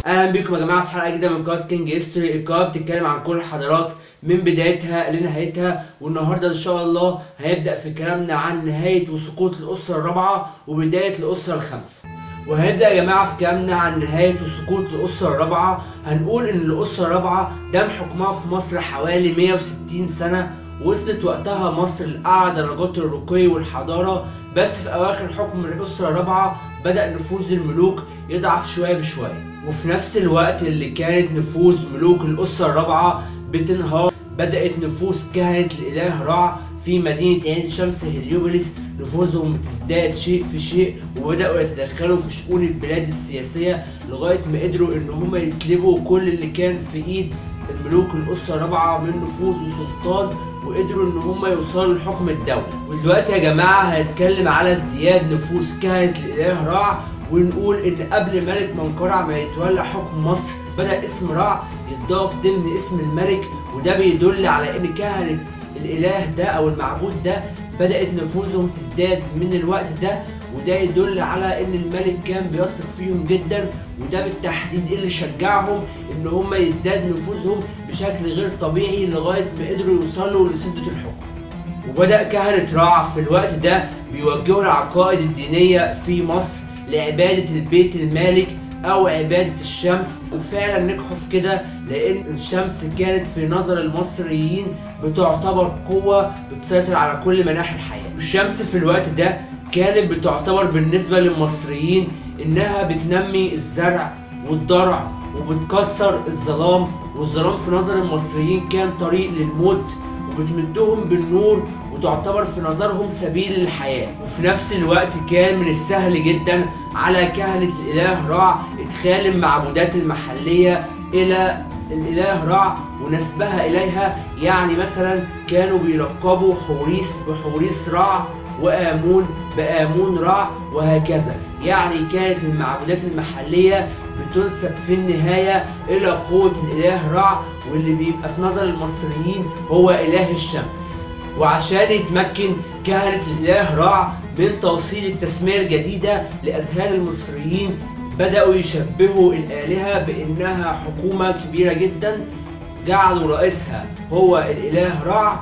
اهلا بيكم يا جماعه في حلقه جديده من قناه كينج هيستوري القناه بتتكلم عن كل الحضارات من بدايتها لنهايتها والنهارده ان شاء الله هيبدا في كلامنا عن نهايه وسقوط الاسره الرابعه وبدايه الاسره الخامسه وهنبدا يا جماعه في كلامنا عن نهايه وسقوط الاسره الرابعه هنقول ان الاسره الرابعه دام حكمها في مصر حوالي 160 سنه وصلت وقتها مصر لأعلى درجات الرقي والحضارة بس في أواخر حكم الأسرة الرابعة بدأ نفوذ الملوك يضعف شوية بشوية وفي نفس الوقت اللي كانت نفوذ ملوك الأسرة الرابعة بتنهار بدأت نفوذ كهنة الإله رع في مدينة عين شمس هليوبوليس نفوذهم بتزداد شيء في شيء وبدأوا يتدخلوا في شؤون البلاد السياسية لغاية ما قدروا إن هم يسلبوا كل اللي كان في إيد الملوك الأسرة الرابعة من نفوذ وسلطان وقدروا ان هم يوصلوا لحكم الدولة ودلوقتي يا جماعة هنتكلم على ازدياد نفوذ كهنة الاله رع ونقول ان قبل ملك منقرع ما يتولى حكم مصر بدأ اسم رع يتضاف ضمن اسم الملك وده بيدل على ان كهنة الاله ده او المعبود ده بدأت نفوذهم تزداد من الوقت ده وده يدل على ان الملك كان بيثق فيهم جدا وده بالتحديد اللي شجعهم ان هم يزداد نفوذهم بشكل غير طبيعي لغايه ما قدروا يوصلوا لسده الحكم وبدا كهنه رع في الوقت ده بيوجهوا العقائد الدينيه في مصر لعباده البيت المالك او عبادة الشمس وفعلا نجحوا في كده لان الشمس كانت في نظر المصريين بتعتبر قوة بتسيطر على كل مناحي الحياة والشمس في الوقت ده كانت بتعتبر بالنسبة للمصريين انها بتنمي الزرع والضرع وبتكسر الظلام والظلام في نظر المصريين كان طريق للموت وبتمدهم بالنور وتعتبر في نظرهم سبيل للحياة وفي نفس الوقت كان من السهل جدا على كهنة الإله رع إدخال المعبودات المحلية إلى الإله رع ونسبها إليها يعني مثلا كانوا بيلقبوا حوريس بحوريس رع وآمون بآمون رع وهكذا يعني كانت المعبودات المحلية بتنسب في النهاية إلى قوة الإله رع واللي بيبقى في نظر المصريين هو إله الشمس وعشان يتمكن كهنة الإله رع من توصيل التسمية الجديدة لأذهان المصريين بدأوا يشبهوا الآلهة بإنها حكومة كبيرة جدا جعلوا رئيسها هو الإله رع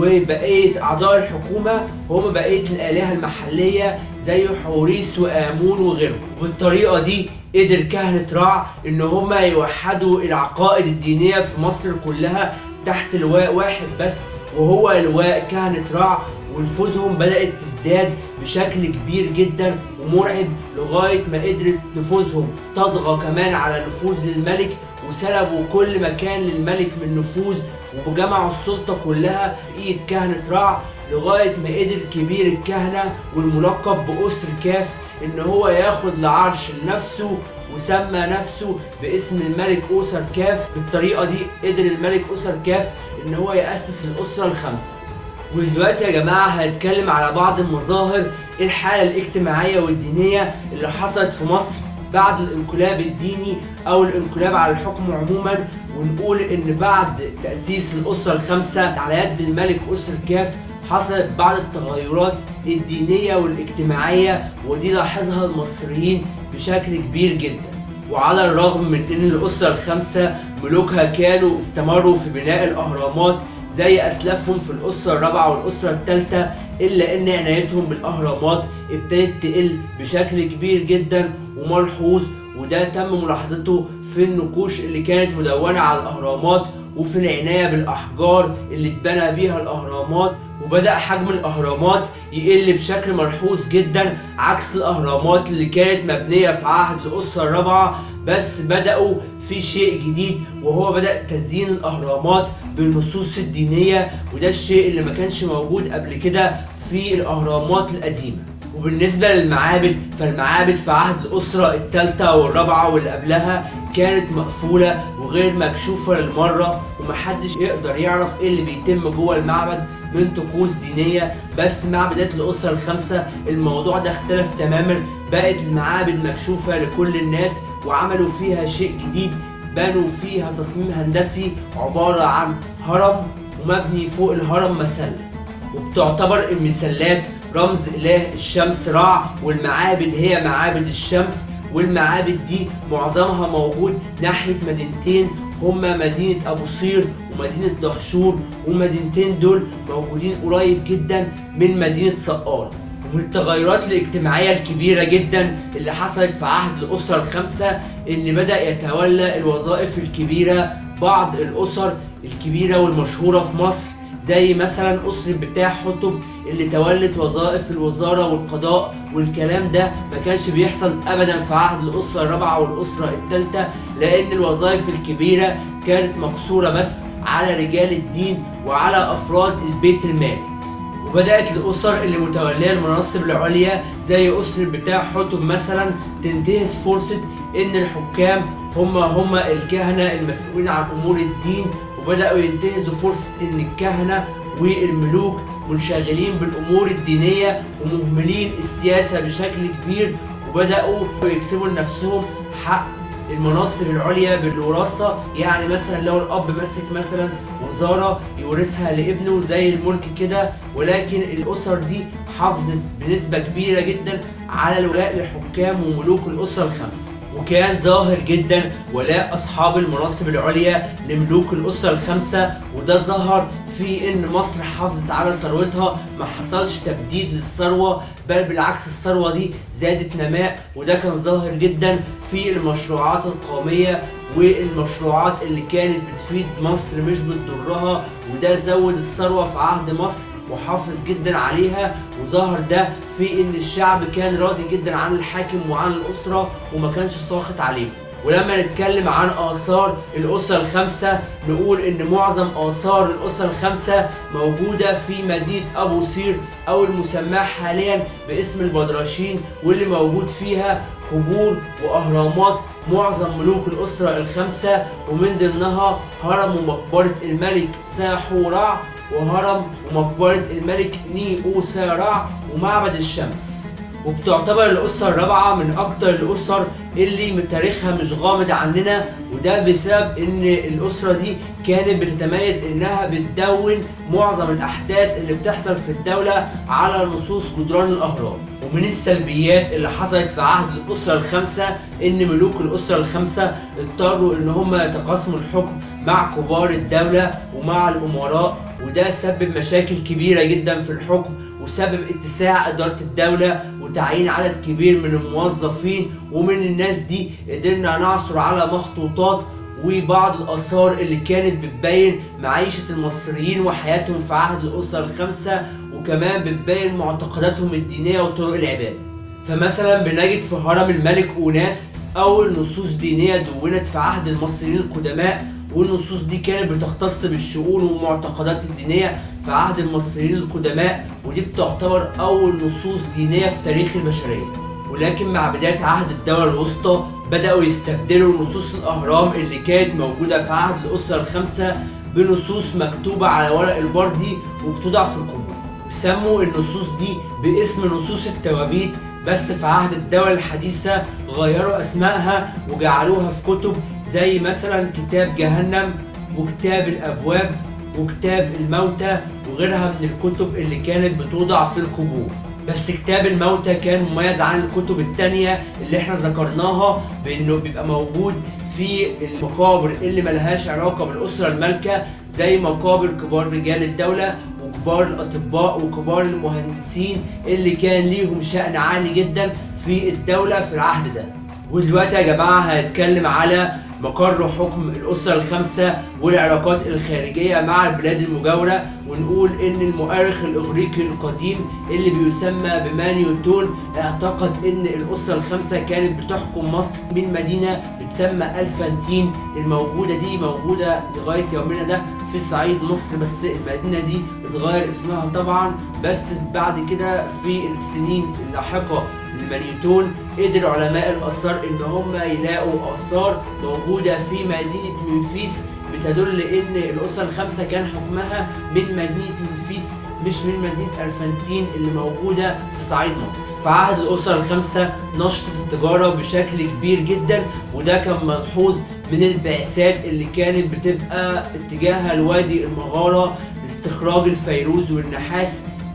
وبقية أعضاء الحكومة هم بقية الآلهة المحلية زي حوريس وآمون وغيرهم وبالطريقة دي قدر كهنة رع إن هم يوحدوا العقائد الدينية في مصر كلها تحت لواء واحد بس وهو لواء كهنة رع ونفوذهم بدأت تزداد بشكل كبير جدا ومرعب لغاية ما قدرت نفوذهم تطغى كمان على نفوذ الملك وسلبوا كل مكان للملك من نفوذ وجمعوا السلطة كلها في ايد كهنة رع لغاية ما قدر كبير الكهنة والملقب بأسر كاف ان هو ياخد العرش لنفسه وسمى نفسه باسم الملك أسر كاف بالطريقة دي قدر الملك أسر كاف ان هو يأسس الأسرة الخمسة ودلوقتي يا جماعة هنتكلم على بعض المظاهر الحالة الاجتماعية والدينية اللي حصلت في مصر بعد الانقلاب الديني او الانقلاب على الحكم عموما ونقول ان بعد تأسيس الأسرة الخمسة على يد الملك أسر كاف حصلت بعض التغيرات الدينية والاجتماعية ودي لاحظها المصريين بشكل كبير جدا وعلى الرغم من ان الأسرة الخمسة ملوكها كانوا استمروا في بناء الأهرامات زي أسلافهم في الأسرة الرابعة والأسرة الثالثة إلا إن عنايتهم بالأهرامات ابتدت تقل بشكل كبير جدا وملحوظ وده تم ملاحظته في النقوش اللي كانت مدونة على الأهرامات وفي العناية بالأحجار اللي اتبنى بيها الأهرامات وبدأ حجم الأهرامات يقل بشكل ملحوظ جدا عكس الأهرامات اللي كانت مبنية في عهد الأسرة الرابعة بس بدأوا في شيء جديد وهو بدأ تزيين الأهرامات بالنصوص الدينية وده الشيء اللي ما كانش موجود قبل كده في الأهرامات القديمة وبالنسبة للمعابد فالمعابد في عهد الأسرة الثالثة والرابعة واللي قبلها كانت مقفولة وغير مكشوفة للمرة ومحدش يقدر يعرف ايه اللي بيتم جوه المعبد من طقوس دينية بس معبدات الأسرة الخمسة الموضوع ده اختلف تماما بقت المعابد مكشوفة لكل الناس وعملوا فيها شيء جديد بنوا فيها تصميم هندسي عبارة عن هرم ومبني فوق الهرم مسلة وبتعتبر المسلات رمز إله الشمس رع والمعابد هي معابد الشمس والمعابد دي معظمها موجود ناحية مدينتين هما مدينة أبو صير ومدينة دهشور والمدينتين دول موجودين قريب جدا من مدينة سقار ومن التغيرات الاجتماعية الكبيرة جدا اللي حصلت في عهد الأسرة الخمسة إن بدأ يتولى الوظائف الكبيرة بعض الأسر الكبيرة والمشهورة في مصر زي مثلا أسرة بتاع حتب اللي تولت وظائف الوزارة والقضاء والكلام ده ما كانش بيحصل أبدا في عهد الأسرة الرابعة والأسرة الثالثة لأن الوظائف الكبيرة كانت مقصورة بس على رجال الدين وعلى أفراد البيت المالي وبدأت الأسر اللي متولية المناصب العليا زي أسرة بتاع حتب مثلا تنتهز فرصة إن الحكام هم هم الكهنة المسؤولين عن أمور الدين وبدأوا ينتهزوا فرصة إن الكهنة والملوك منشغلين بالأمور الدينية ومهملين السياسة بشكل كبير وبدأوا يكسبوا لنفسهم حق المناصب العليا بالوراثة يعني مثلا لو الأب ماسك مثلا وزارة يورثها لابنه زي الملك كده ولكن الأسر دي حافظت بنسبة كبيرة جدا على الولاء للحكام وملوك الأسرة الخمسة وكان ظاهر جدا ولاء أصحاب المناصب العليا لملوك الأسرة الخمسة وده ظهر في ان مصر حافظت على ثروتها ما حصلش تبديد للثروه بل بالعكس الثروه دي زادت نماء وده كان ظاهر جدا في المشروعات القوميه والمشروعات اللي كانت بتفيد مصر مش بتضرها وده زود الثروه في عهد مصر وحافظ جدا عليها وظهر ده في ان الشعب كان راضي جدا عن الحاكم وعن الاسره وما كانش ساخط عليه ولما نتكلم عن آثار الأسرة الخمسة نقول إن معظم آثار الأسرة الخمسة موجودة في مدينة أبو صير أو المسماة حاليا باسم البدرشين واللي موجود فيها قبور وأهرامات معظم ملوك الأسرة الخمسة ومن ضمنها هرم ومقبرة الملك ساحورع وهرم ومقبرة الملك نيئو سارع ومعبد الشمس وبتعتبر الأسرة الرابعة من أكتر الأسر اللي تاريخها مش غامض عننا وده بسبب إن الأسرة دي كانت بتتميز إنها بتدون معظم الأحداث اللي بتحصل في الدولة على نصوص جدران الأهرام ومن السلبيات اللي حصلت في عهد الأسرة الخمسة إن ملوك الأسرة الخمسة اضطروا إن هم يتقاسموا الحكم مع كبار الدولة ومع الأمراء وده سبب مشاكل كبيرة جدا في الحكم وسبب اتساع إدارة الدولة وتعيين عدد كبير من الموظفين ومن الناس دي قدرنا نعثر على مخطوطات وبعض الآثار اللي كانت بتبين معيشة المصريين وحياتهم في عهد الأسرة الخمسة وكمان بتبين معتقداتهم الدينية وطرق العبادة فمثلا بنجد في هرم الملك أوناس أول نصوص دينية دونت في عهد المصريين القدماء والنصوص دي كانت بتختص بالشؤون والمعتقدات الدينية في عهد المصريين القدماء ودي بتعتبر أول نصوص دينية في تاريخ البشرية ولكن مع بداية عهد الدولة الوسطى بدأوا يستبدلوا نصوص الأهرام اللي كانت موجودة في عهد الأسرة الخمسة بنصوص مكتوبة على ورق البردي وبتوضع في القبور سموا النصوص دي باسم نصوص التوابيت بس في عهد الدولة الحديثة غيروا أسمائها وجعلوها في كتب زي مثلا كتاب جهنم وكتاب الأبواب وكتاب الموتى وغيرها من الكتب اللي كانت بتوضع في القبور بس كتاب الموتى كان مميز عن الكتب التانية اللي احنا ذكرناها بانه بيبقى موجود في المقابر اللي ملهاش علاقة بالأسرة المالكة زي مقابر كبار رجال الدولة وكبار الأطباء وكبار المهندسين اللي كان ليهم شأن عالي جدا في الدولة في العهد ده ودلوقتي يا جماعة هنتكلم على مقر حكم الأسرة الخمسة والعلاقات الخارجية مع البلاد المجاورة ونقول إن المؤرخ الإغريقي القديم اللي بيسمى بمانيوتون اعتقد إن الأسرة الخمسة كانت بتحكم مصر من مدينة بتسمى الفانتين الموجودة دي موجودة لغاية يومنا ده في صعيد مصر بس المدينة دي اتغير اسمها طبعا بس بعد كده في السنين اللاحقة لمانيوتون قدر علماء الآثار إن هم يلاقوا آثار موجودة في مدينة منفيس بتدل إن الأسرة الخمسة كان حكمها من مدينة منفيس مش من مدينة الفانتين اللي موجودة في صعيد مصر. في عهد الأسرة الخمسة نشطت التجارة بشكل كبير جدا وده كان ملحوظ من البعثات اللي كانت بتبقى اتجاهها لوادي المغارة لاستخراج الفيروز والنحاس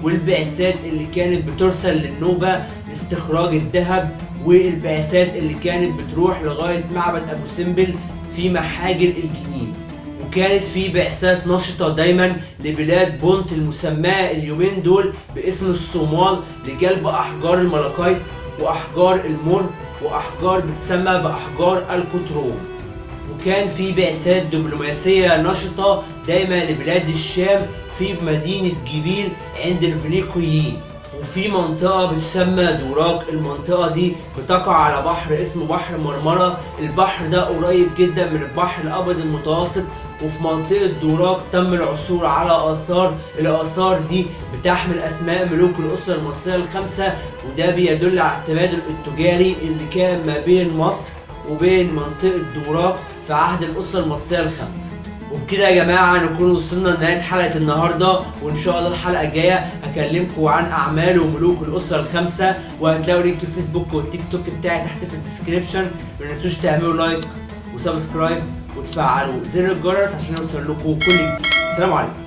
والبعثات اللي كانت بترسل للنوبة لاستخراج الذهب والبعثات اللي كانت بتروح لغاية معبد أبو سمبل في محاجر الكنيس وكانت في بعثات نشطة دايما لبلاد بونت المسماة اليومين دول باسم الصومال لجلب أحجار الملكيت وأحجار المر وأحجار بتسمى بأحجار الكتروم وكان في بعثات دبلوماسية نشطة دايما لبلاد الشام في مدينة جبيل عند الفينيقيين وفي منطقة بتسمى دوراك المنطقة دي بتقع على بحر اسمه بحر مرمرة البحر ده قريب جدا من البحر الأبيض المتوسط وفي منطقة دوراك تم العثور على آثار الآثار دي بتحمل أسماء ملوك الأسرة المصرية الخمسة وده بيدل على التبادل التجاري اللي كان ما بين مصر وبين منطقة دوراك في عهد الأسرة المصرية الخمسة وبكده يا جماعة نكون وصلنا لنهاية حلقة النهاردة وإن شاء الله الحلقة الجاية هكلمكم عن أعمال وملوك الأسرة الخمسة وهتلاقوا لينك الفيسبوك والتيك توك بتاعي تحت في الديسكريبشن ما تنسوش تعملوا لايك وسبسكرايب وتفعلوا زر الجرس عشان يوصل لكم كل جديد سلام عليكم